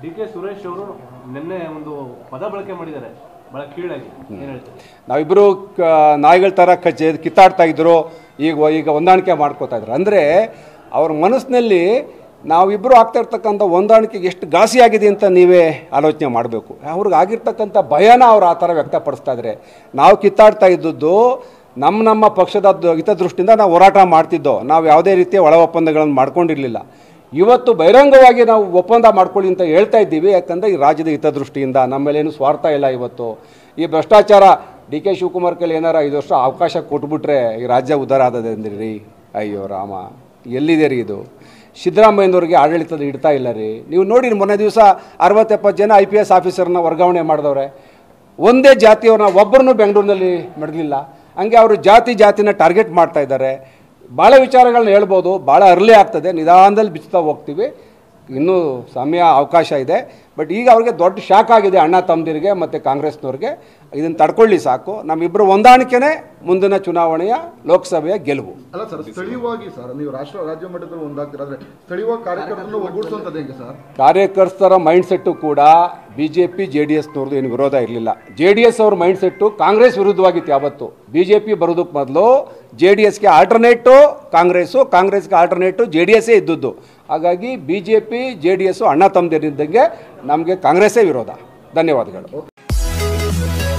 D K Suresh ಅವರು ನಿನ್ನೆ ಒಂದು ಪದ ಬಳಕೆ ಮಾಡಿದ್ದಾರೆ ಬಹಳ ಕೀಳಾಗಿ ಏನ್ ಹೇಳ್ತಾರೆ ನಾವಿಬ್ಬರು ನಾಯಿಗಳ ಥರ ಕಚ್ಚೆ ಕಿತ್ತಾಡ್ತಾ ಇದ್ರು ಈಗ ಈಗ ಹೊಂದಾಣಿಕೆ ಮಾಡ್ಕೋತಾ ಇದ್ರು ಅಂದರೆ ಅವ್ರ ಮನಸ್ಸಿನಲ್ಲಿ ನಾವಿಬ್ಬರು ಆಗ್ತಾ ಇರ್ತಕ್ಕಂಥ ಹೊಂದಾಣಿಕೆಗೆ ಎಷ್ಟು ಘಾಸಿ ಆಗಿದೆ ಅಂತ ನೀವೇ ಆಲೋಚನೆ ಮಾಡಬೇಕು ಅವ್ರಿಗೆ ಆಗಿರ್ತಕ್ಕಂಥ ಭಯನ ಅವ್ರು ಆ ಥರ ವ್ಯಕ್ತಪಡಿಸ್ತಾ ಇದ್ದಾರೆ ನಾವು ಕಿತ್ತಾಡ್ತಾ ಇದ್ದದ್ದು ನಮ್ಮ ನಮ್ಮ ಪಕ್ಷದ ದ- ಹಿತದೃಷ್ಟಿಯಿಂದ ನಾವು ಹೋರಾಟ ಮಾಡ್ತಿದ್ದೋ ನಾವು ಯಾವುದೇ ರೀತಿಯ ಒಳ ಒಪ್ಪಂದಗಳನ್ನು ಮಾಡ್ಕೊಂಡಿರಲಿಲ್ಲ ಇವತ್ತು ಬಹಿರಂಗವಾಗಿ ನಾವು ಒಪ್ಪಂದ ಮಾಡ್ಕೊಳ್ಳಿ ಅಂತ ಹೇಳ್ತಾ ಇದ್ದೀವಿ ಯಾಕಂದರೆ ಈ ರಾಜ್ಯದ ಹಿತದೃಷ್ಟಿಯಿಂದ ನಮ್ಮಲ್ಲೇನು ಸ್ವಾರ್ಥ ಇಲ್ಲ ಇವತ್ತು ಈ ಭ್ರಷ್ಟಾಚಾರ ಡಿ ಕೆ ಶಿವಕುಮಾರ್ ಕೈಲಿ ಏನಾರ ಐದು ವರ್ಷ ಅವಕಾಶ ಕೊಟ್ಬಿಟ್ರೆ ಈ ರಾಜ್ಯ ಉದ್ಧಾರ ಆದದೆ ಅಂದ್ರಿ ರೀ ಅಯ್ಯೋ ರಾಮ ಎಲ್ಲಿದೆ ರೀ ಇದು ಸಿದ್ದರಾಮಯ್ಯನವ್ರಿಗೆ ಆಡಳಿತದ ಇಡ್ತಾ ಇಲ್ಲ ರೀ ನೀವು ನೋಡಿ ಮೊನ್ನೆ ದಿವಸ ಅರವತ್ತೆಪ್ಪತ್ತು ಜನ ಐ ಪಿ ಎಸ್ ಆಫೀಸರ್ನ ವರ್ಗಾವಣೆ ಮಾಡಿದವ್ರೆ ಒಂದೇ ಜಾತಿಯವ್ರನ್ನ ಒಬ್ಬರನ್ನು ಬೆಂಗಳೂರಿನಲ್ಲಿ ಮಡಗಲಿಲ್ಲ ಹಂಗೆ ಅವರು ಜಾತಿ ಜಾತಿನ ಟಾರ್ಗೆಟ್ ಮಾಡ್ತಾ ಇದ್ದಾರೆ ಭಾಳ ವಿಚಾರಗಳನ್ನ ಹೇಳ್ಬೋದು ಭಾಳ ಅರ್ಲಿ ಆಗ್ತದೆ ನಿಧಾನದಲ್ಲಿ ಬಿಚ್ತಾ ಹೋಗ್ತೀವಿ ಇನ್ನೂ ಸಮಯ ಅವಕಾಶ ಇದೆ ಬಟ್ ಈಗ ಅವ್ರಿಗೆ ದೊಡ್ಡ ಶಾಕ್ ಆಗಿದೆ ಅಣ್ಣ ತಮ್ಮದಿರಿಗೆ ಮತ್ತು ಕಾಂಗ್ರೆಸ್ನವ್ರಿಗೆ ಇದನ್ನು ತಡ್ಕೊಳ್ಳಿ ಸಾಕು ನಮ್ಮಿಬ್ಬರು ಹೊಂದಾಣಿಕೆನೇ ಮುಂದಿನ ಚುನಾವಣೆಯ ಲೋಕಸಭೆಯ ಗೆಲುವು ಅಲ್ಲ ಸರ್ ಸ್ಥಳೀಯವಾಗಿ ಸರ್ ನೀವು ರಾಷ್ಟ್ರ ರಾಜ್ಯ ಮಟ್ಟದಲ್ಲಿ ಒಂದಾಗ್ತೀರ ಆದ್ರೆ ಸ್ಥಳೀಯವಾಗಿ ಕಾರ್ಯಕರ್ತರನ್ನು ಒಗ್ಗೂಡಿಸುವಂಥದ್ದು ಹೆಂಗೆ ಸರ್ ಕಾರ್ಯಕರ್ತರ ಮೈಂಡ್ ಸೆಟ್ಟು ಕೂಡ B J P J D ಎಸ್ನವ್ರದ್ದು ಏನು ವಿರೋಧ ಇರಲಿಲ್ಲ ಜೆ ಡಿ ಎಸ್ ಅವ್ರ ಮೈಂಡ್ ಸೆಟ್ಟು ಕಾಂಗ್ರೆಸ್ ವಿರುದ್ಧವಾಗಿತ್ತು ಯಾವತ್ತು ಬಿ ಜೆ ಪಿ ಬರೋದಕ್ಕೆ ಮೊದಲು ಜೆ ಡಿ ಎಸ್ಗೆ ಆಲ್ಟರ್ನೇಟು ಕಾಂಗ್ರೆಸ್ಸು ಕಾಂಗ್ರೆಸ್ಗೆ ಆಲ್ಟರ್ನೇಟು ಜೆ ಡಿ ಎಸ್ಸೇ ಇದ್ದದ್ದು ಹಾಗಾಗಿ B J P J D S ಅಣ್ಣ ತಮ್ಮದಿರಿದ್ದಂಗೆ ನಮಗೆ ಕಾಂಗ್ರೆಸ್ಸೇ ವಿರೋಧ ಧನ್ಯವಾದಗಳು